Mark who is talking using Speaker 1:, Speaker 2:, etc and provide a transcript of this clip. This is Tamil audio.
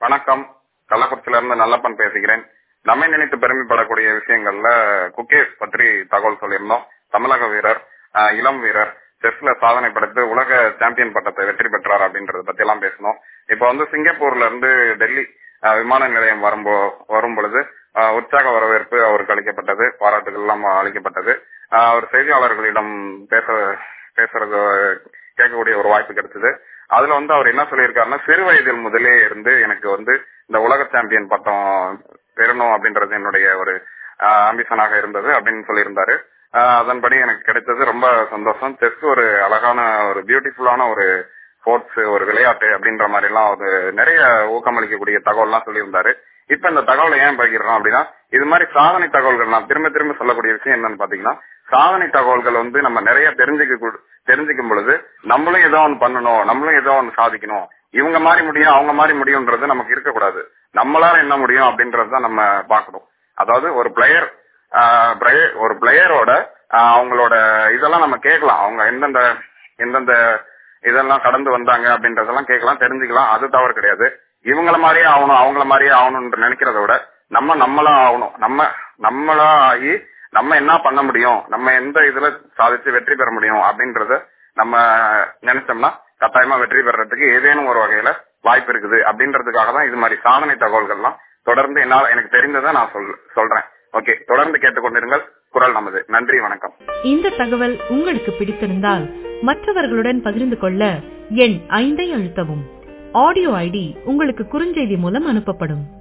Speaker 1: வணக்கம் கள்ளக்குறிச்சியில இருந்து நல்லப்பன் பேசுகிறேன் நம்மை நினைத்து பெருமைப்படக்கூடிய விஷயங்கள்ல குக்கேஸ் பற்றி தகவல் சொல்லியிருந்தோம் தமிழக வீரர் ஆஹ் இளம் வீரர் செஸ்ல சாதனை படைத்து உலக சாம்பியன் பட்டத்தை வெற்றி பெற்றார் அப்படின்றத பத்தி எல்லாம் பேசணும் இப்ப வந்து சிங்கப்பூர்ல இருந்து டெல்லி ஆஹ் விமான நிலையம் வரும்போ வரும் பொழுது ஆஹ் உற்சாக வரவேற்பு அவருக்கு அளிக்கப்பட்டது பாராட்டுகள் எல்லாம் அளிக்கப்பட்டது ஆஹ் அவர் செய்தியாளர்களிடம் பேச பேசுறது கேட்கக்கூடிய ஒரு வாய்ப்பு கிடைச்சது அதுல வந்து அவர் என்ன சொல்லியிருக்காருன்னா சிறு வயதில் முதலே இருந்து எனக்கு வந்து இந்த உலக சாம்பியன் பட்டம் பெறணும் அப்படின்றது என்னுடைய ஒரு ஆம்பிஷனாக இருந்தது அப்படின்னு சொல்லியிருந்தாரு ஆஹ் அதன்படி எனக்கு கிடைத்தது ரொம்ப சந்தோஷம் செஸ் ஒரு அழகான ஒரு பியூட்டிஃபுல்லான ஒரு ஸ்போர்ட்ஸ் ஒரு விளையாட்டு அப்படின்ற மாதிரி எல்லாம் ஒரு நிறைய ஊக்கமளிக்கக்கூடிய தகவல் எல்லாம் சொல்லியிருந்தாரு இப்ப இந்த தகவலை ஏன் பகிர்றோம் அப்படின்னா இது மாதிரி சாதனை தகவல்கள் நான் திரும்ப திரும்ப சொல்லக்கூடிய விஷயம் என்னன்னு பாத்தீங்கன்னா சாதனை தகவல்கள் வந்து நம்ம நிறைய தெரிஞ்சுக்க தெரிஞ்சுக்கும் பொழுது நம்மளும் ஏதோ ஒன்று பண்ணணும் நம்மளும் ஏதோ ஒன்று சாதிக்கணும் இவங்க மாதிரி முடியும் அவங்க மாதிரி முடியும்ன்றது நமக்கு இருக்கக்கூடாது நம்மளால என்ன முடியும் அப்படின்றத நம்ம பார்க்கணும் அதாவது ஒரு பிளேயர் ஒரு பிளேயரோட அவங்களோட இதெல்லாம் நம்ம கேட்கலாம் அவங்க எந்தெந்த எந்தெந்த இதெல்லாம் கடந்து வந்தாங்க அப்படின்றதெல்லாம் கேட்கலாம் தெரிஞ்சுக்கலாம் அது தவறு கிடையாது இவங்கள மாதிரியே ஆகணும் அவங்கள மாதிரியே ஆகணும்னு நினைக்கிறத விட நம்ம நம்மளா ஆகணும் நம்ம நம்மளா ஆகி நம்ம என்ன பண்ண முடியும் நம்ம எந்த இதுல சாதிச்சு வெற்றி பெற முடியும் அப்படின்றத நம்ம நினைச்சோம்னா கட்டாயமா வெற்றி பெறறதுக்கு ஏதேனும் ஒரு வகையில வாய்ப்பு இருக்குது அப்படின்றதுக்காக தான் இது மாதிரி சாதனை தகவல்கள்லாம் தொடர்ந்து என்னால் எனக்கு தெரிந்ததை நான் சொல் சொல்றேன் ஓகே தொடர்ந்து கேட்டுக்கொண்டிருங்கள் குரல் நமது நன்றி வணக்கம்
Speaker 2: இந்த தகவல் உங்களுக்கு பிடித்திருந்தால் மற்றவர்களுடன் பகிர்ந்து கொள்ள எண் ஐந்தை அழுத்தவும் ஆடியோ ஐடி உங்களுக்கு குறுஞ்செய்தி மூலம் அனுப்பப்படும்